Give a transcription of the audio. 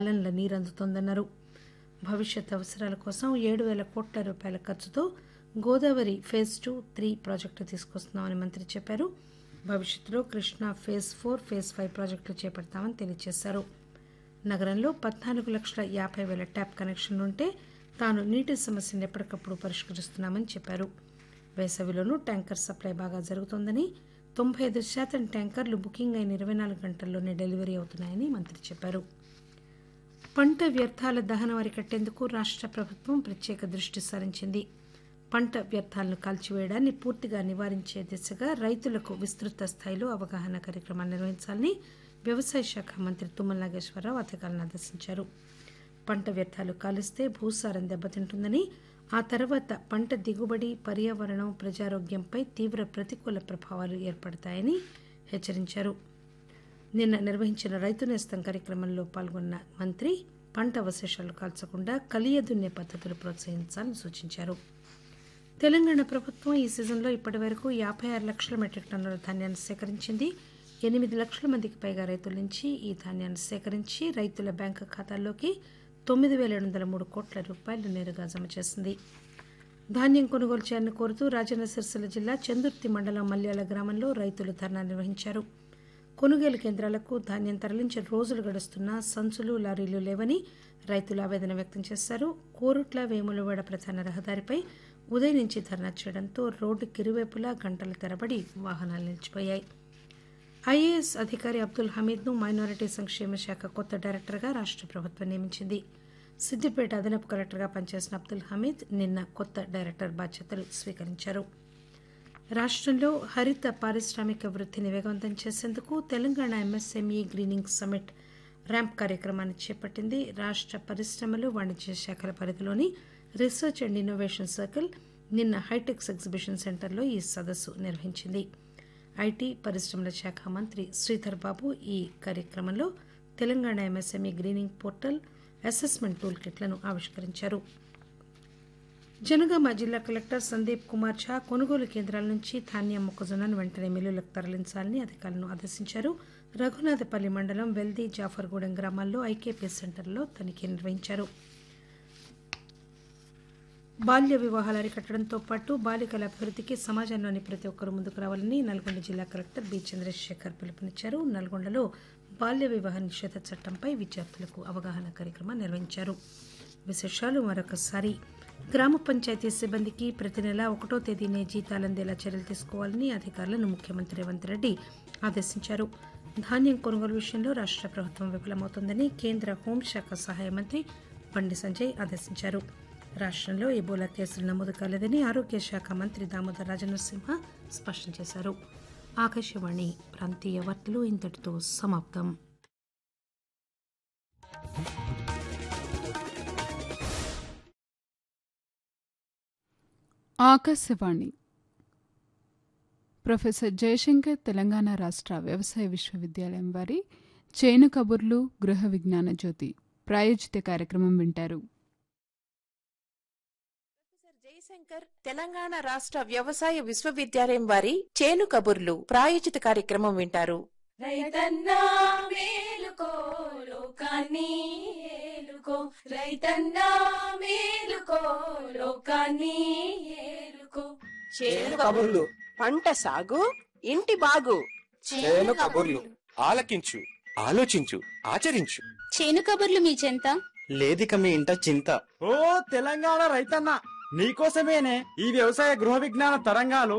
గ్యాలన్ల నీరు అందుతోందన్నారు భవిష్యత్ అవసరాల కోసం ఏడు పేల కోట్ల రూపాయల ఖర్చుతో గోదావరి ఫేజ్ టూ త్రీ ప్రాజెక్టులు తీసుకొస్తున్నామని మంత్రి చెప్పారు భవిష్యత్తులో Krishna phase four phase five ప్రాజెక్టులు చేపడతామని తెలియజేశారు నగరంలో పద్నాలుగు లక్షల యాభై వేల ట్యాప్ కనెక్షన్లుంటే తాను నీటి సమస్యను ఎప్పటికప్పుడు పరిష్కరిస్తున్నామని చెప్పారు వేసవిలోనూ ట్యాంకర్ సప్లై బాగా జరుగుతోందని తొంభై ఐదు శాతం ట్యాంకర్లు బుకింగ్ అయిన ఇరవై నాలుగు గంటల్లోనే డెలివరీ అవుతున్నాయని మంత్రి చెప్పారు పంట వ్యర్థాల దహనం అరికట్టేందుకు రాష్ట్ర ప్రభుత్వం ప్రత్యేక దృష్టి సారించింది పంట వ్యర్థాలను కాల్చివేయడాన్ని పూర్తిగా నివారించే దిశగా రైతులకు విస్తృత స్థాయిలో అవగాహన కార్యక్రమాలు నిర్వహించాలని వ్యవసాయ శాఖ మంత్రి తుమ్మల నాగేశ్వరరావు అధికారులను ఆదేశించారు పంట వ్యర్థాలు కాలిస్తే భూసారం దెబ్బతింటుందని ఆ తర్వాత పంట దిగుబడి పర్యావరణం ప్రజారోగ్యంపై తీవ్ర ప్రతికూల ప్రభావాలు ఏర్పడతాయని హెచ్చరించారు నిన్న నిర్వహించిన రైతు నేస్తం కార్యక్రమంలో పాల్గొన్న మంత్రి పంట అవశేషాలు కాల్చకుండా కలియదున్నే పద్ధతులు ప్రోత్సహించాలని సూచించారు తెలంగాణ ప్రభుత్వం ఈ సీజన్లో ఇప్పటి వరకు యాభై ఆరు లక్షల మెట్రిక్ టన్నుల ధాన్యాన్ని సేకరించింది ఎనిమిది లక్షల మందికి పైగా రైతుల నుంచి ఈ ధాన్యాన్ని సేకరించి రైతుల బ్యాంకు ఖాతాల్లోకి తొమ్మిది వేల ఏడు వందల మూడు కోట్ల రూపాయలు నేరుగా జమ చేసింది ధాన్యం కొనుగోలు చేయాలని కోరుతూ రాజన్న సిరిసిల్ల జిల్లా చందుర్తి మండలం మల్యాల గ్రామంలో రైతులు ధర్నా నిర్వహించారు కొనుగోలు కేంద్రాలకు ధాన్యం తరలించి రోజులు గడుస్తున్నా సంచులు లారీలు లేవని రైతులు ఆవేదన వ్యక్తం చేశారు కోరుట్ల వేములవాడ ప్రధాన రహదారిపై ఉదయం నుంచి ధర్నా చేయడంతో రోడ్డుకి ఇరువైపులా గంటల తరబడి వాహనాలు నిలిచిపోయాయి ఐఏఎస్ అధికారి అబ్దుల్ హమీద్ను మైనారిటీ సంక్షేమ శాఖ కొత్త డైరెక్టర్గా రాష్ట్ర ప్రభుత్వం నియమించింది సిద్దిపేట అదనపు కలెక్టర్గా పనిచేసిన అబ్దుల్ హమీద్ నిన్న కొత్త డైరెక్టర్ బాధ్యతలు స్వీకరించారు రాష్ట్రంలో హరిత పారిశ్రామిక వృద్ధిని వేగవంతం చేసేందుకు Telangana MSME greening summit RAMP కార్యక్రమాన్ని చేపట్టింది రాష్ట్ర పరిశ్రమలు వాణిజ్య శాఖల పరిధిలోని రీసెర్చ్ అండ్ ఇన్నోవేషన్ సర్కిల్ నిన్న హైటెక్స్ ఎగ్జిబిషన్ సెంటర్లో ఈ సదస్సు నిర్వహించింది ఐటీ పరిశ్రమల శాఖ మంత్రి శ్రీధర్ బాబు ఈ కార్యక్రమంలో Telangana MSME greening portal assessment tool కిట్లను ఆవిష్కరించారు జనగామ జిల్లా కలెక్టర్ సందీప్ కుమార్ ఝా కొనుగోలు కేంద్రాల నుంచి ధాన్యం మొక్కజొన్నను వెంటనే మిల్లులకు తరలించాలని అధికారులను ఆదేశించారు రఘునాథపల్లి మండలం వెల్ది జాఫర్గూడెం గ్రామాల్లో ఐకేపీ సెంటర్లో తనిఖీ నిర్వహించారు బాల్య వివాహాలు అరికట్టడంతో పాటు బాలికల అభివృద్ధికి సమాజంలోని ప్రతి ఒక్కరూ ముందుకు రావాలని నల్గొండ జిల్లా కలెక్టర్ బి చంద్రశేఖర్ పిలుపునిచ్చారు నల్గొండలో బాల్య వివాహ నిషేధ చట్టంపై విద్యార్థులకు అవగాహన కార్యక్రమం నిర్వహించారు విశేషాలు మరొకసారి గ్రామ పంచాయతీ సిబ్బందికి ప్రతి నెల ఒకటో తేదీనే జీతాలందేలా చర్యలు తీసుకోవాలని అధికారులను ముఖ్యమంత్రి రేవంత్ రెడ్డి ఆదేశించారు ధాన్యం కొనుగోలు విషయంలో రాష్ట్ర ప్రభుత్వం విఫలమవుతోందని కేంద్ర హోంశాఖ సహాయ మంత్రి బండి సంజయ్ ఆదేశించారు రాష్ట్రంలో ఎబోలా కేసులు నమోదు కాలేదని ఆరోగ్య శాఖ మంత్రి దామోదర్ రాజనరసింహ స్పష్టం చేశారు ఆకాశవాణి ప్రాంతీయ వార్తలు ఇంతటితో సమాప్తం ఆకాశవాణి ప్రొఫెసర్ జయశంకర్ తెలంగాణ రాష్ట్ర వ్యవసాయ విశ్వవిద్యాలయం వారి చేను కబుర్లు గృహ విజ్ఞాన జ్యోతి ప్రాయోజిత కార్యక్రమం వింటారు ప్రొఫెసర్ జయశంకర్ తెలంగాణ రాష్ట్ర వ్యవసాయ విశ్వవిద్యాలయం వారి చేను కబుర్లు ప్రాయోజిత కార్యక్రమం వింటారు రైతన్నా మేలుకో లోకాన్ని ఏలుకో రైతన్నా మేలుకో లోకాన్ని ఏలుకో చేను కబుర్లు పంట సాగు ఇంటి బాగు చేను కబుర్లు ఆలకించు ఆలోచించు ఆచరించు చేను కబుర్లు మీ చెంత లేదిక మీ ఇంట చింత ఓ తెలంగాణ రైతన్న నీకోసమేనే ఈ వ్యవసాయ గృహ విజ్ఞాన తరంగాలు